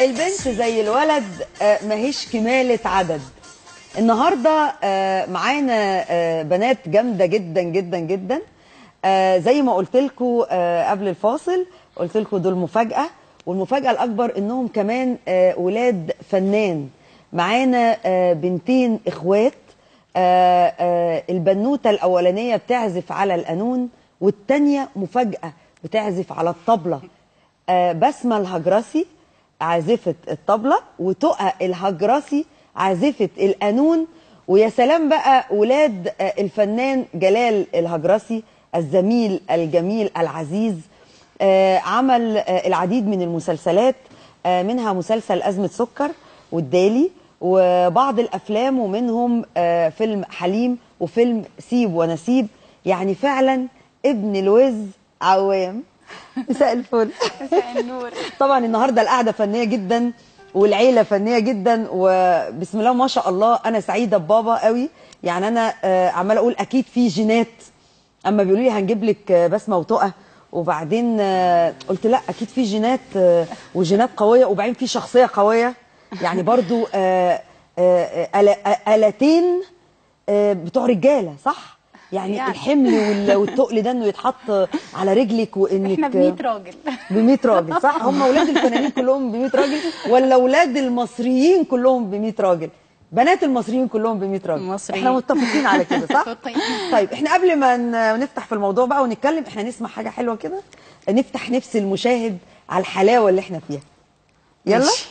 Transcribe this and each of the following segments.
البنت زي الولد آه، ماهيش كمالة عدد النهارده آه، معانا آه، بنات جامده جدا جدا جدا آه، زي ما قلت لكم قبل الفاصل قلت لكم دول مفاجاه والمفاجاه الاكبر انهم كمان آه، ولاد فنان معانا آه، بنتين اخوات آه، آه، البنوته الاولانيه بتعزف على القانون والتانيه مفاجاه بتعزف على الطبله آه، بسمه الهجرسي عازفه الطبله وتقى الهجرسي عازفه القانون ويا سلام بقى ولاد آه، الفنان جلال الهجرسي الزميل الجميل العزيز آه، عمل آه، العديد من المسلسلات آه، منها مسلسل أزمة سكر والدالي وبعض الأفلام ومنهم آه، فيلم حليم وفيلم سيب ونسيب يعني فعلا ابن الوز عوام مساء الفل مساء النور طبعا النهارده القعده فنيه جدا والعيله فنيه جدا وبسم الله ما شاء الله انا سعيده ببابا قوي يعني انا آه، عماله اقول اكيد في جينات اما بيقولوا لي هنجيب لك آه، بسمه وتقى وبعدين آه، قلت لا اكيد في جينات آه، وجينات قويه وبعدين في شخصيه قويه يعني برضو آه، آه، آه، آلا- آه، آلتين آه، بتوع رجاله صح يعني, يعني. الحمل وال- والتقل ده انه يتحط على رجلك وانك احنا ب 100 راجل ب 100 راجل صح هم اولاد الفنانين كلهم ب 100 راجل ولا اولاد المصريين كلهم ب 100 راجل بنات المصريين كلهم ب 100 راجل مصريين. احنا متفقين على كده صح متفقين. طيب احنا قبل ما ن- نفتح في الموضوع بقى ونتكلم احنا نسمع حاجه حلوه كده نفتح نفس المشاهد على الحلاوه اللي احنا فيها يلا ماشي.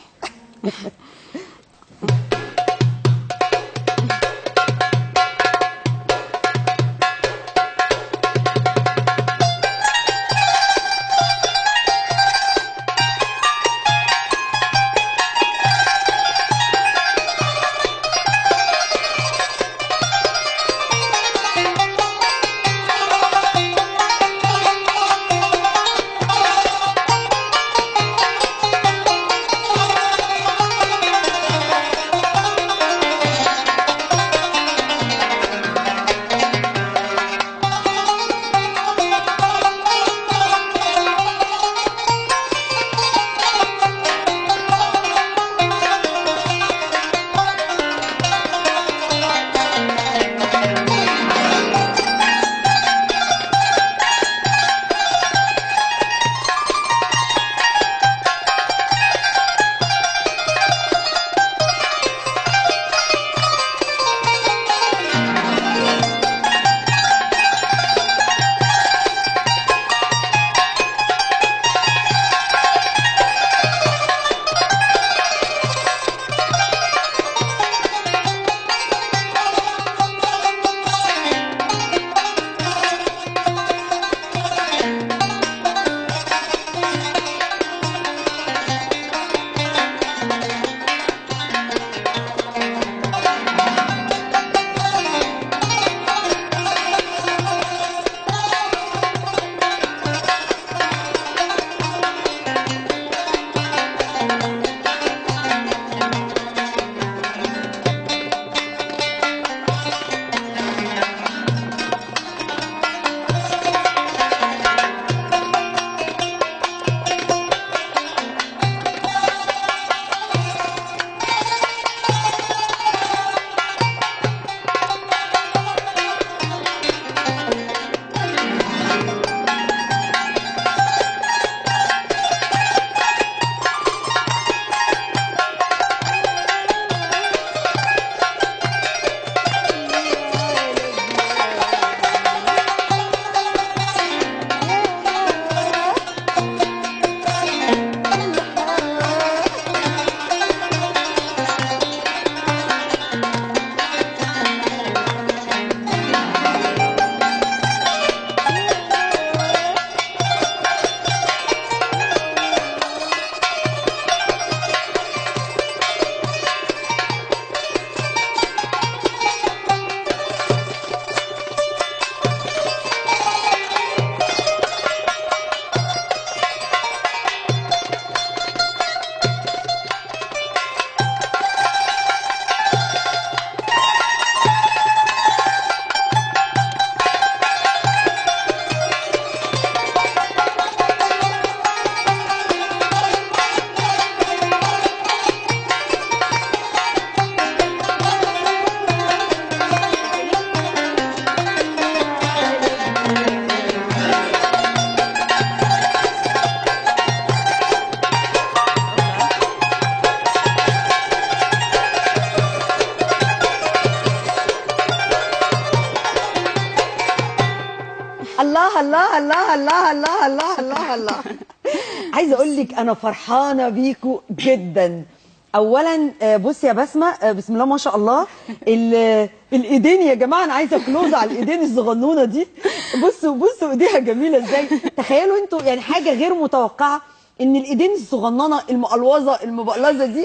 Thank الله الله الله الله الله الله الله عايزه اقول لك انا فرحانه بيكوا جدا اولا آه، بصي يا بسمه آه، بسم الله ما شاء الله ال- الايدين يا جماعه انا عايزه كلوز على الايدين الصغنونه دي بصوا بصوا ايديها جميله ازاي تخيلوا انتوا يعني حاجه غير متوقعه ان الايدين الصغننه المقلوظه المبقلظه دي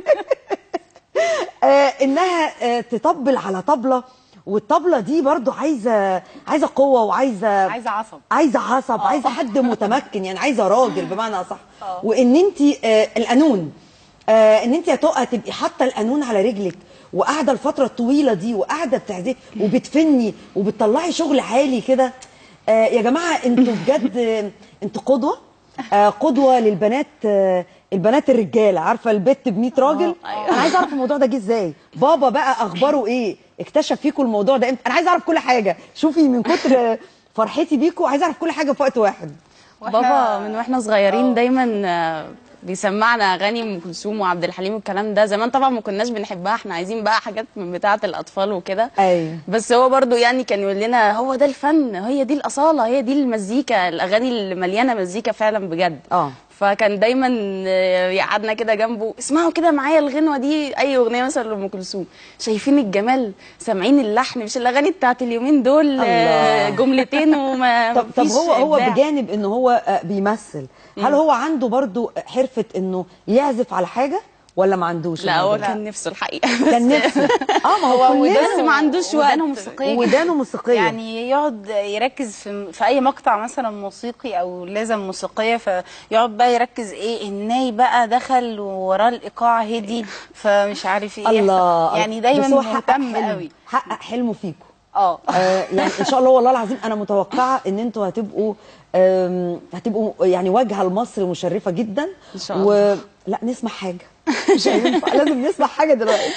آه، انها آه، تطبل على طبله والطبله دي برضو عايزه عايزه قوه وعايزه عايزة عصب. عايزه عصب عايزه حد متمكن يعني عايزه راجل بمعنى اصح وان انت آه القانون آه ان انت هتقع تبقي حاطه القانون على رجلك وقاعده الفتره الطويله دي وقاعده بتعزفي وبتفني وبتطلعي شغل عالي كده آه يا جماعه انتوا بجد آه، انتوا قدوه آه قدوه للبنات آه البنات الرجاله عارفه البت ب 100 راجل أيوة. انا عايزه اعرف الموضوع ده جه ازاي بابا بقى اخباره ايه اكتشف فيكم الموضوع ده امتى انا عايزه اعرف كل حاجه شوفي من كتر فرحتي بيكم عايزه اعرف كل حاجه في وقت واحد وإحنا- بابا من واحنا صغيرين آه. دايما آه، بيسمعنا اغاني ام كلثوم وعبد الحليم والكلام ده زمان طبعا ما كناش بنحبها احنا عايزين بقى حاجات من بتاعه الاطفال وكده ايوه بس هو برضو يعني كان يقول لنا هو ده الفن هي دي الاصاله هي دي المزيكا الاغاني اللي مليانه مزيكا فعلا بجد اه فكان دايما آه، يقعدنا كده جنبه اسمعوا كده معايا الغنوه دي اي اغنيه مثلا لام كلثوم شايفين الجمال سامعين اللحن مش الاغاني بتاعت اليومين دول آه، الله. جملتين وما طب طب مفيش هو هو إبداع. بجانب ان هو آه، بيمثل هل هو عنده برضو حرفه انه يعزف على حاجه ولا ما عندوش لا هو الموضوع ده؟ كان نفسه الحقيقه كان نفسه اه ما هو هو كلنا بس ما عندوش وقت ودانه موسيقية ودانه موسيقيه يعني يقعد يركز في, في اي مقطع مثلا موسيقي او لازم موسيقيه فيقعد بقى يركز ايه الناي بقى دخل وراه الايقاع هدي فمش عارف ايه الله يحصل. يعني دايما بس هو حقق مهتم حلم قوي حقق حلمه فيكم اه آه، يعني ان شاء الله والله العظيم انا متوقعه ان انتوا هتبقوا آم، هتبقوا يعني واجهه لمصر مشرفه جدا إن شاء و... لا نسمع حاجه مش هينفع لازم نسمع حاجه دلوقتي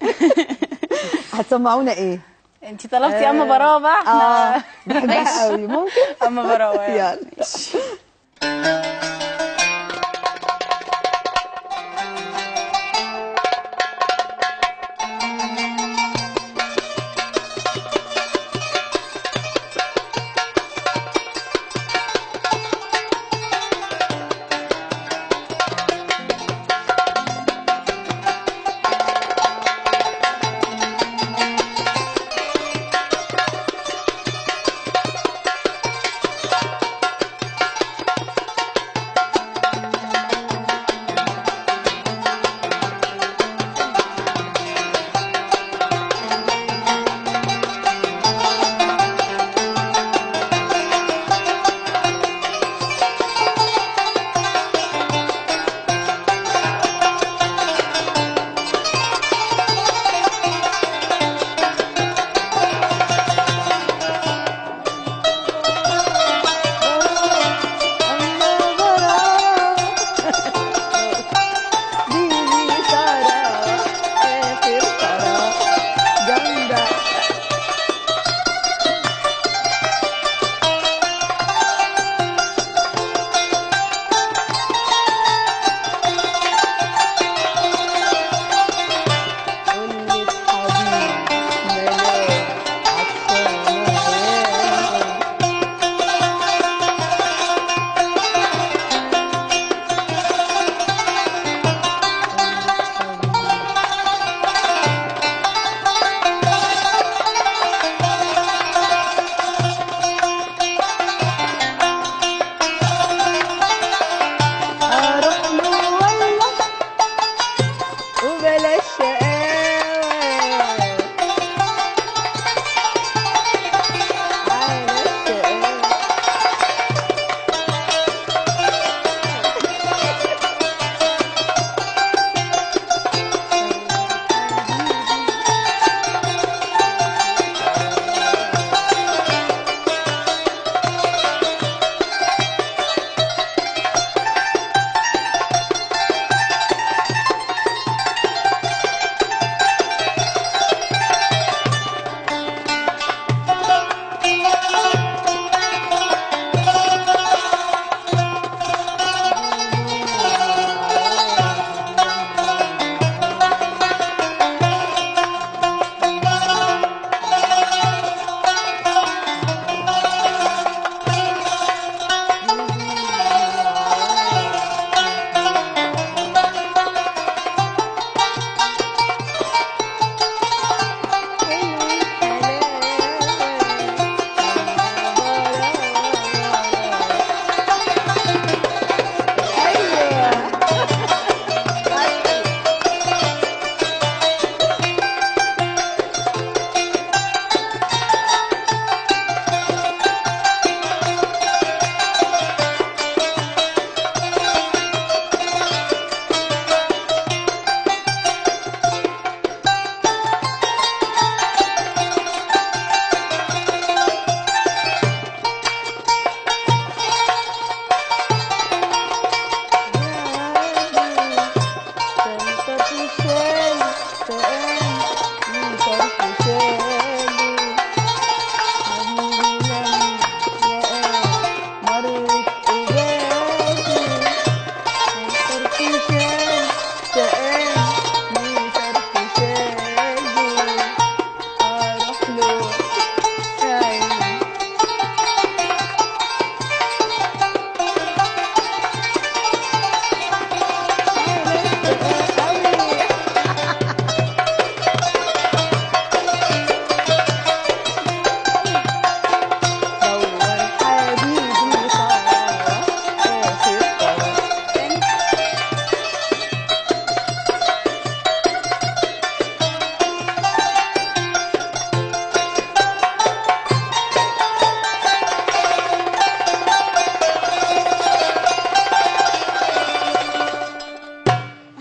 هتسمعونا ايه؟ انت طلبتي اما براءه بقى اه احنا بحبها قوي ممكن اما براءه يعني. يلا Thank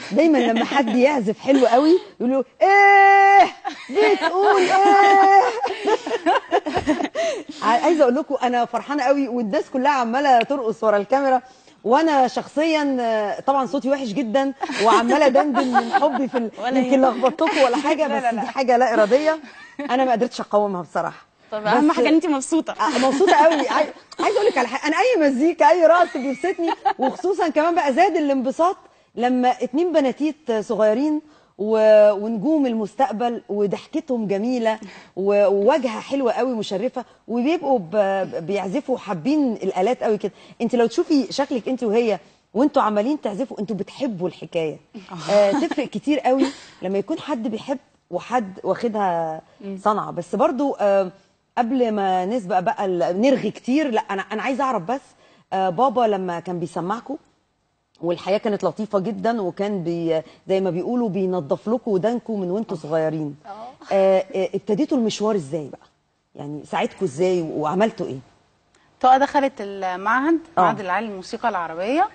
دايما لما حد يعزف حلو قوي يقولوا ايه بتقول ايه عايزه اقول لكم انا فرحانه قوي والناس كلها عماله ترقص ورا الكاميرا وانا شخصيا آه، طبعا صوتي وحش جدا وعماله دندن من حبي في ال... ولا يمكن يهمك. لخبطتكم ولا حاجه لا، بس لا، لا. دي حاجه لا اراديه انا ما قدرتش اقاومها بصراحه طب اهم بس- حاجه ان انت مبسوطه آه، مبسوطه قوي عاي- عايزه اقول لك على حاجه انا اي مزيكا اي رقص بيبسطني وخصوصا كمان بقى زاد الانبساط لما اتنين بناتيت صغيرين و- ونجوم المستقبل وضحكتهم جميله و- ووجهها حلوه قوي مشرفه وبيبقوا ب- بيعزفوا حابين الالات قوي كده انت لو تشوفي شكلك انت وهي وانتوا عمالين تعزفوا انتوا بتحبوا الحكايه آه تفرق كتير قوي لما يكون حد بيحب وحد واخدها صنعه بس برضو آه قبل ما نسبق بقى ال- نرغي كتير لا انا انا عايزه اعرف بس آه بابا لما كان بيسمعكم والحياه كانت لطيفه جدا وكان بي زي ما بيقولوا بينظف لكم ودانكم من وانتوا صغيرين آه آه ابتديتوا المشوار ازاي بقى يعني ساعدكم ازاي وعملتوا ايه تقى دخلت المعهد آه. معهد العالي للموسيقى العربية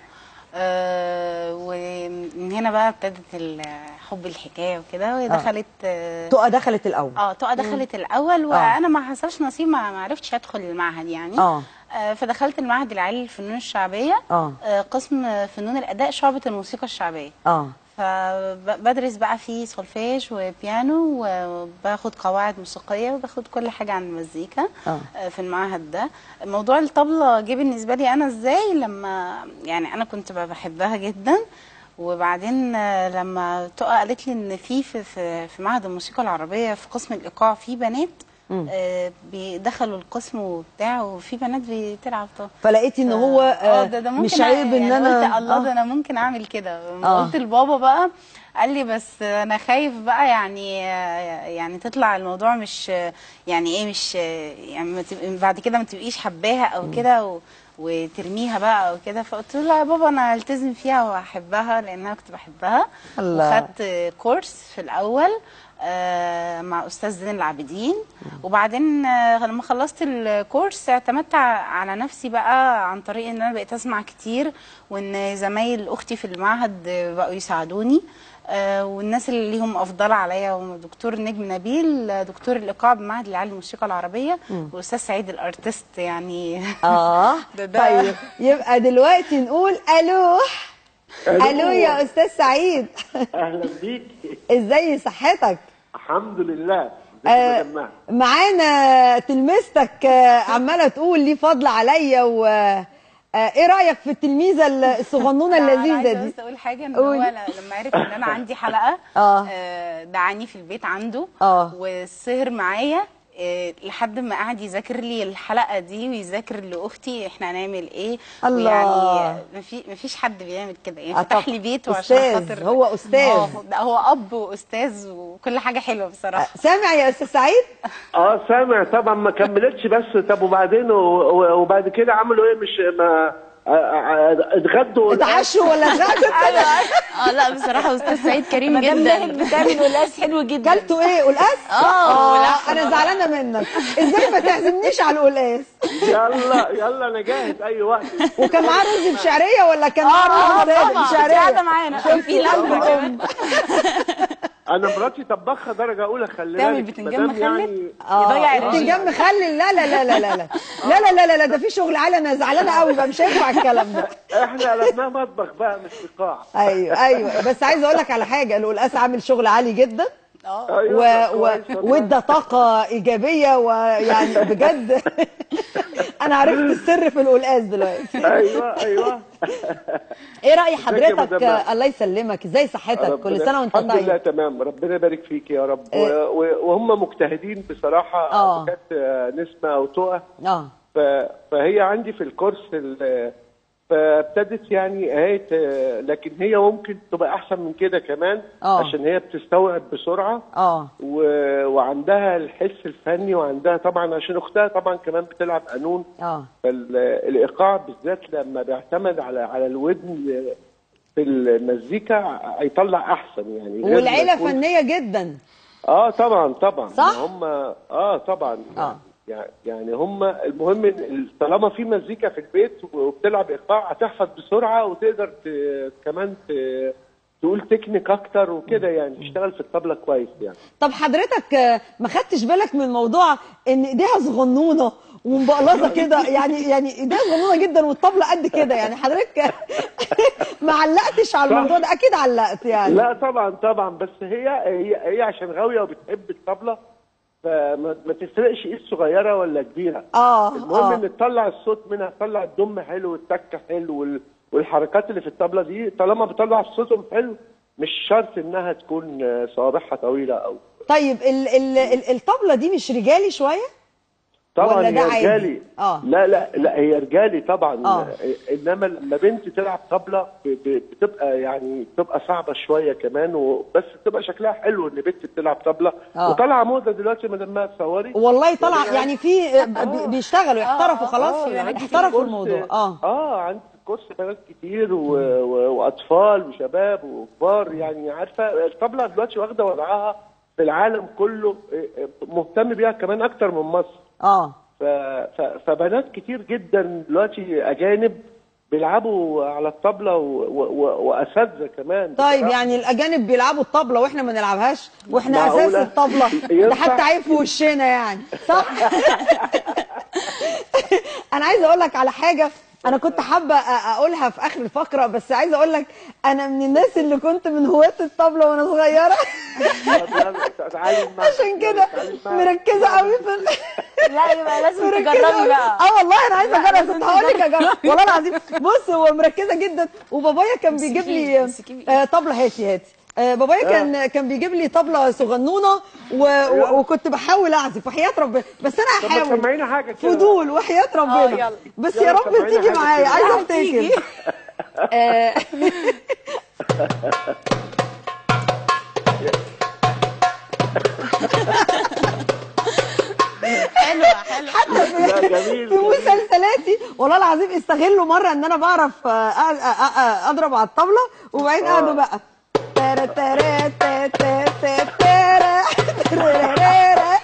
آه ومن هنا بقى ابتدت ال- حب الحكاية وكده وهي دخلت آه تقى دخلت الاول اه تقى دخلت الاول وانا ما حصلش نصيب ما ما عرفتش ادخل المعهد يعني آه. آه، فدخلت المعهد العالي للفنون الشعبيه آه. آه، قسم فنون الاداء شعبه الموسيقى الشعبيه اه فبدرس بقى فيه سولفيج وبيانو وباخد قواعد موسيقيه وباخد كل حاجه عن المزيكا آه. آه، في المعهد ده موضوع الطبله جه بالنسبه لي انا ازاي لما يعني انا كنت بقى بحبها جدا وبعدين آه، لما تقى قالت لي ان في في في في معهد الموسيقى العربيه في قسم الايقاع في بنات آه، بيدخلوا القسم وبتاع وفي بنات بتلعب طبلة فلقيتي ان هو اه آه ده ده ممكن مش عيب ان يعني انا قلت الله آه. ده انا ممكن اعمل كده لما آه. قلت لبابا بقى قال لي بس انا خايف بقى يعني يعني تطلع الموضوع مش يعني ايه مش يعني ما تبقي بعد كده ما تبقيش حباها او كده و وترميها بقى او كده فقلت له لا يا بابا انا هلتزم فيها وهحبها لان انا كنت بحبها الله. وخدت كورس في الاول آه، مع استاذ زين العابدين وبعدين آه، لما خلصت الكورس اعتمدت ع- على نفسي بقى عن طريق ان انا بقيت اسمع كتير وان زمايل اختي في المعهد آه، بقوا يساعدوني آه، والناس اللي ليهم افضل عليا هم دكتور نجم نبيل آه، دكتور الايقاع بمعهد العالي للموسيقى العربيه واستاذ سعيد الارتست يعني اه ده- ده- طيب يبقى دلوقتي نقول الو الو يا استاذ سعيد اهلا بيك ازاي صحتك الحمد لله ازيك آه، يا جماعه معانا تلميذتك آه، عماله تقول لي فضل عليا و آه، ايه رايك في التلميذه الصغنونه أنا اللذيذه عايزة دي بس اقول حاجه ان هو قولي. ل- لما عرف ان انا عندي حلقه آه. آه، دعاني في البيت عنده آه. وسهر معايا آه، لحد ما قعد يذاكر لي الحلقه دي ويذاكر لاختي احنا هنعمل ايه الله. ويعني مفي مفيش حد بيعمل كده يعني آه، فتح طب. لي بيته عشان أستاذ، خاطر هو أستاذ. آه، ده هو اب واستاذ وكل حاجه حلوه بصراحه سامع يا استاذ سعيد اه سامع طبعا ما كملتش بس طب وبعدين و- و- وبعد كده عملوا ايه مش ما آه، آه، اتغدوا اتعشوا ولا اتغدوا اه لا بصراحه استاذ سعيد كريم مدام جدا ناهد بتعمل ولاس حلو جدا كلتوا ايه قلقاس اه اه انا زعلانه منك ازاي ما تعزمنيش على القلقاس يلا يلا انا جاهز اي وقت وكان معاه رز بشعريه ولا كان معاه رز ساده طبعا بشعريه قاعده معانا كان في لمه كمان انا مراتي طباخه درجه اولى خلي تعمل بالك بتنجان مدام مخلل؟ يعني يضيع الرجيم. البتنجان مخلل لا لا لا لا لا لا لا لا لا لا لا ده في شغل عالي انا زعلانه قوي بقى مش هينفع الكلام ده احنا قلبناها مطبخ بقى مش ايقاع ايوه ايوه بس عايزه اقول لك على حاجه القلقاس عامل شغل عالي جدا اه و... و... وادى طاقه ايجابيه ويعني بجد انا عرفت السر في القلقاس دلوقتي ايوه ايوه ايه راي يا حضرتك مدام؟ آه، الله يسلمك ازاي صحتك كل ربنا- سنه وانت الحمد لله طيب تمام ربنا يبارك فيك يا رب و- إيه. و- وهم مجتهدين بصراحه آه. كانت آه، نسمه او تقى اه ف- فهي عندي في الكورس ال- فابتدت يعني اهي ت- لكن هي ممكن تبقى احسن من كده كمان آه. عشان هي بتستوعب بسرعه اه و- وعندها الحس الفني وعندها طبعا عشان اختها طبعا كمان بتلعب قانون اه فالايقاع بالذات لما بيعتمد على على الودن في المزيكا هيطلع احسن يعني غير والعيله ما يكون- فنيه جدا اه طبعا طبعا صح؟ هم اه طبعا آه. يعني يعني هم المهم إن طالما في مزيكا في البيت وبتلعب ايقاع هتحفظ بسرعه وتقدر ت... كمان ت... تقول تكنيك اكتر وكده يعني تشتغل في الطبله كويس يعني طب حضرتك آه، ما خدتش بالك من موضوع ان ايديها صغنونه ومبقلظه كده يعني يعني ايديها صغنونه جدا والطبله قد كده يعني حضرتك ما علقتش على صح. الموضوع ده اكيد علقت يعني لا طبعا طبعا بس هي هي, هي عشان غاويه وبتحب الطبله فما ما تفرقش ايد صغيره ولا كبيره اه المهم اه ان تطلع الصوت منها تطلع الدم حلو والتكه حلو وال- والحركات اللي في الطبله دي طالما بتطلع صوتهم حلو مش شرط انها تكون آه، صوابعها طويله او طيب ال ال ال الطبله دي مش رجالي شويه طبعا ولا هي ده عادي؟ رجالي آه. لا لا لا هي رجالي طبعا آه. انما لما بنت تلعب طبله ب- ب- بتبقى يعني بتبقى صعبه شويه كمان وبس بتبقى شكلها حلو ان بنت بتلعب طبله آه. وطالعه موضه دلوقتي ما دام تصوري والله طلع يعني في بي- بيشتغلوا يحترفوا خلاص آه، يعني في احترفوا كورس- الموضوع اه اه عندي كورس بنات كتير و... و... واطفال وشباب وكبار يعني عارفه الطبله دلوقتي واخده وضعها في العالم كله آه، آه، مهتم بيها كمان اكتر من مصر اه ف... ف... فبنات كتير جدا دلوقتي اجانب بيلعبوا على الطبله و... و... و... واساتذه كمان طيب بصراحة. يعني الاجانب بيلعبوا الطبله واحنا ما نلعبهاش واحنا اساس معقولة؟ الطبله ده ينفع؟ حتى عيب في وشنا يعني صح انا عايزه اقول لك على حاجه انا كنت حابه أ- اقولها في اخر الفقره بس عايزه اقول لك انا من الناس اللي كنت من هواة الطبله وانا صغيره تعالي معايا. عشان كده تعالي معايا. مركزه قوي في ال- لا يبقى لازم مركزة تجربي أوي. بقى اه والله انا عايزه اجرب كنت هقول لك اجرب والله العظيم بص هو مركزه جدا وبابايا كان بيجيب لي مسكيني. آه طبله هاتي هاتي آه بابايا كان كان بيجيب لي طبله صغنونه و... و... وكنت بحاول اعزف وحياه ربنا بس انا طب ما هحاول تسمعينا حاجه كده فضول وحياه ربنا يلا. بس يلا يا رب سمعينا تيجي حاجة معايا كده. عايزه هتيجي. افتكر آه، حلوه حلوه لا جميل في مسلسلاتي والله العظيم استغلوا مره ان انا بعرف آه، آه، آه، آه، اضرب على الطبله وبعدين قعدوا بقى تارا تارا تا تا تا تارا ترارارارا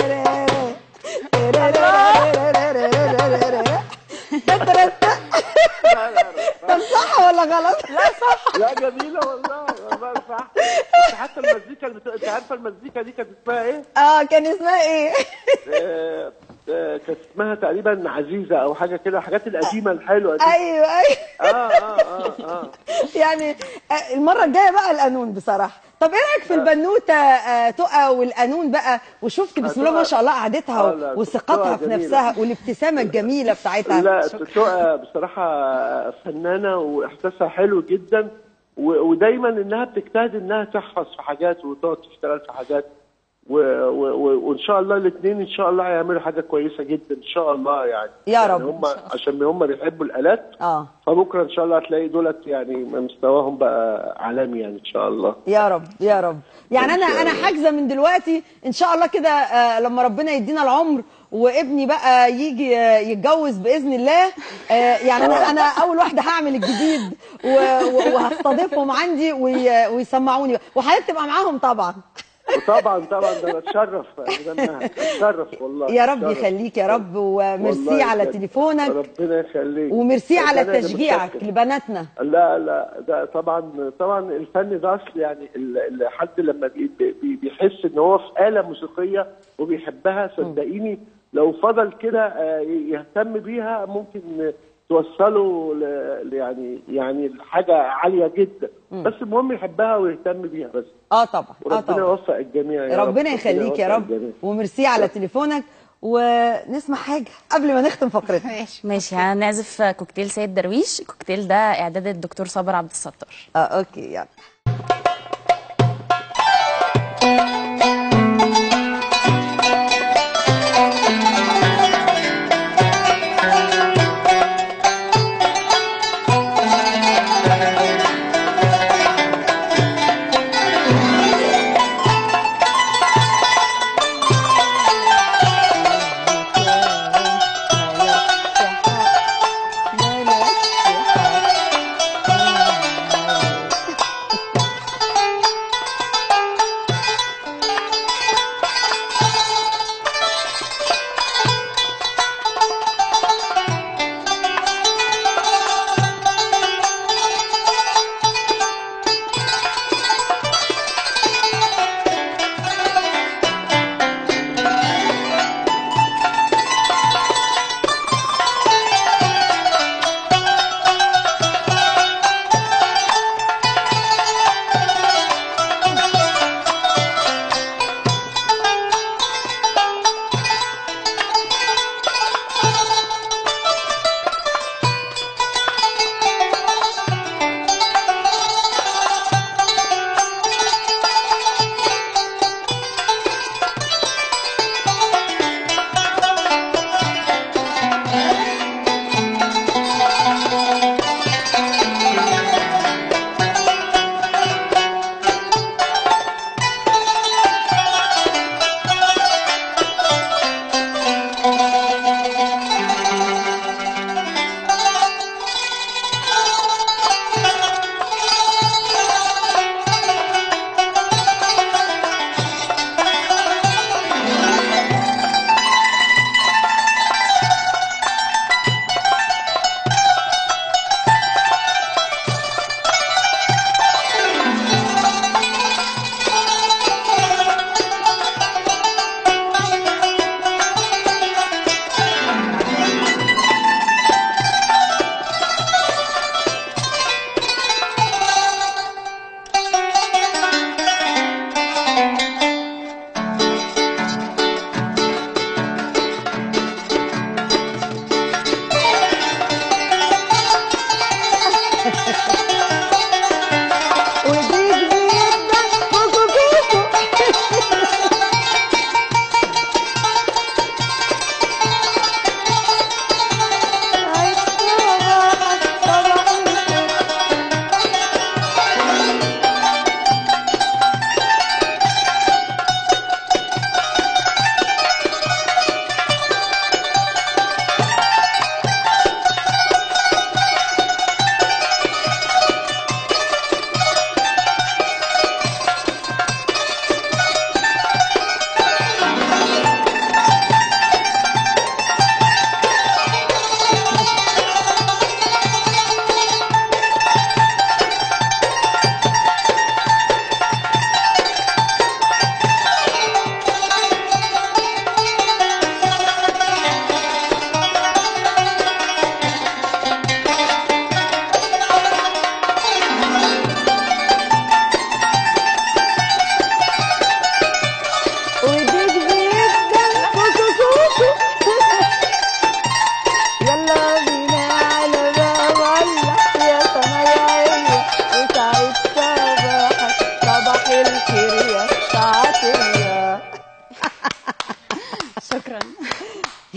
ترارارارا ترارارارا. طب صح ولا غلط؟ لا صح لا جميلة والله والله صح بس حتى المزيكا اللي بت... انت عارفة المزيكا دي كانت اسمها ايه؟ اه كان اسمها ايه؟ آه، آه، كانت اسمها تقريبا عزيزة او حاجة كده الحاجات القديمة الحلوة دي ايوه ايوه اه اه اه اه يعني آه، المره الجايه بقى القانون بصراحه طب ايه رايك في البنوته آه، تقى والقانون بقى وشفت بسم الله ما شاء الله قعدتها آه، لا، وثقتها تقى في جميلة. نفسها والابتسامه الجميله بتاعتها لا تقى بصراحة فنانة واحساسها حلو جدا و... ودايما انها بتجتهد انها تحفظ في حاجات وتقعد تشتغل في حاجات و... و... و... وان شاء الله الاثنين ان شاء الله هيعملوا حاجة كويسة جدا ان شاء الله يعني يا يعني رب. هم عشان هم بيحبوا الالات اه فبكره ان شاء الله هتلاقي دولت يعني مستواهم بقى عالمي يعني ان شاء الله يا رب يا رب يعني انا إن شاء انا الله. حاجزه من دلوقتي ان شاء الله كده آه، لما ربنا يدينا العمر وابني بقى يجي آه، يتجوز باذن الله آه، يعني انا انا اول واحده هعمل الجديد و- و- وهستضيفهم عندي وي- ويسمعوني بقى. وحضرتك تبقى معاهم طبعا وطبعا طبعا ده بتشرف بتشرف والله يا رب أتشرف. يخليك يا رب وميرسي والله على بجد. تليفونك ربنا يخليك وميرسي على ربنا يبارك تشجيعك فيك. لبناتنا لا لا ده طبعا طبعا الفن ده اصل يعني ال- الحد لما بي- بي- بيحس ان هو في آلة موسيقية وبيحبها صدقيني لو فضل كده آه، يهتم بيها ممكن توصله ل- ل- يعني يعني لحاجة عالية جدا بس المهم يحبها ويهتم بيها بس اه طبعا اه وربنا طبعا يوفق الجميع يا رب. ربنا يخليك يا يوفق رب الجميع. وميرسي على تليفونك ونسمع حاجه قبل ما نختم فقرتنا ماشي ماشي هنعزف كوكتيل سيد درويش الكوكتيل ده اعداد الدكتور صابر عبد الستار اه اوكي يلا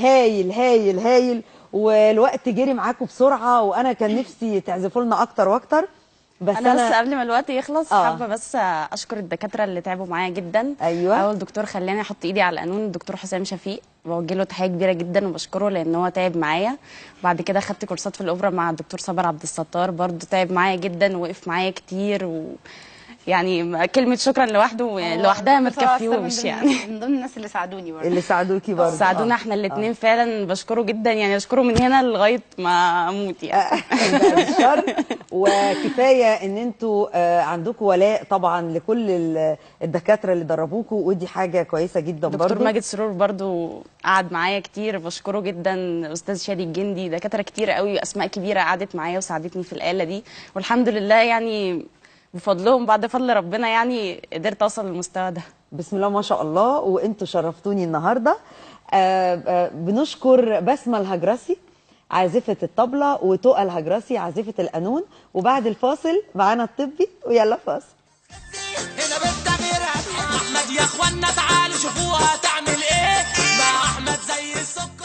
هايل هايل هايل والوقت جري معاكم بسرعه وانا كان نفسي تعزفوا لنا اكتر واكتر بس انا, انا, بس قبل ما الوقت يخلص آه. حابه بس اشكر الدكاتره اللي تعبوا معايا جدا أيوة. اول دكتور خلاني احط ايدي على القانون الدكتور حسام شفيق بوجه له تحيه كبيره جدا وبشكره لان هو تعب معايا بعد كده خدت كورسات في الاوبرا مع الدكتور صابر عبد الستار برضو تعب معايا جدا ووقف معايا كتير و يعني كلمه شكرا لوحده لوحدها ما دكتور أصلاً تكفيهوش من ضمن- يعني من ضمن الناس اللي ساعدوني برضه اللي ساعدوكي برضه ساعدونا آه. احنا الاثنين فعلا بشكره جدا يعني بشكره من هنا لغايه ما اموت يعني بعد الشر وكفايه ان انتوا آه، عندكم ولاء طبعا لكل ال- الدكاتره اللي دربوكوا ودي حاجه كويسه جدا دكتور برضو ماجد سرور برضو قعد معايا كتير بشكره جدا استاذ شادي الجندي دكاتره كتير قوي اسماء كبيره قعدت معايا وساعدتني في الاله دي والحمد لله يعني بفضلهم بعد فضل ربنا يعني قدرت اوصل للمستوى ده بسم الله ما شاء الله وانتوا شرفتوني النهارده آه، آه، بنشكر بسمه الهجرسي عازفه الطبله وتقى الهجرسي عازفه القانون وبعد الفاصل معانا الطبي ويلا فاصل هنا بالتغيير هتحب احمد يا اخوانا تعالوا شوفوها تعمل ايه مع احمد زي السكر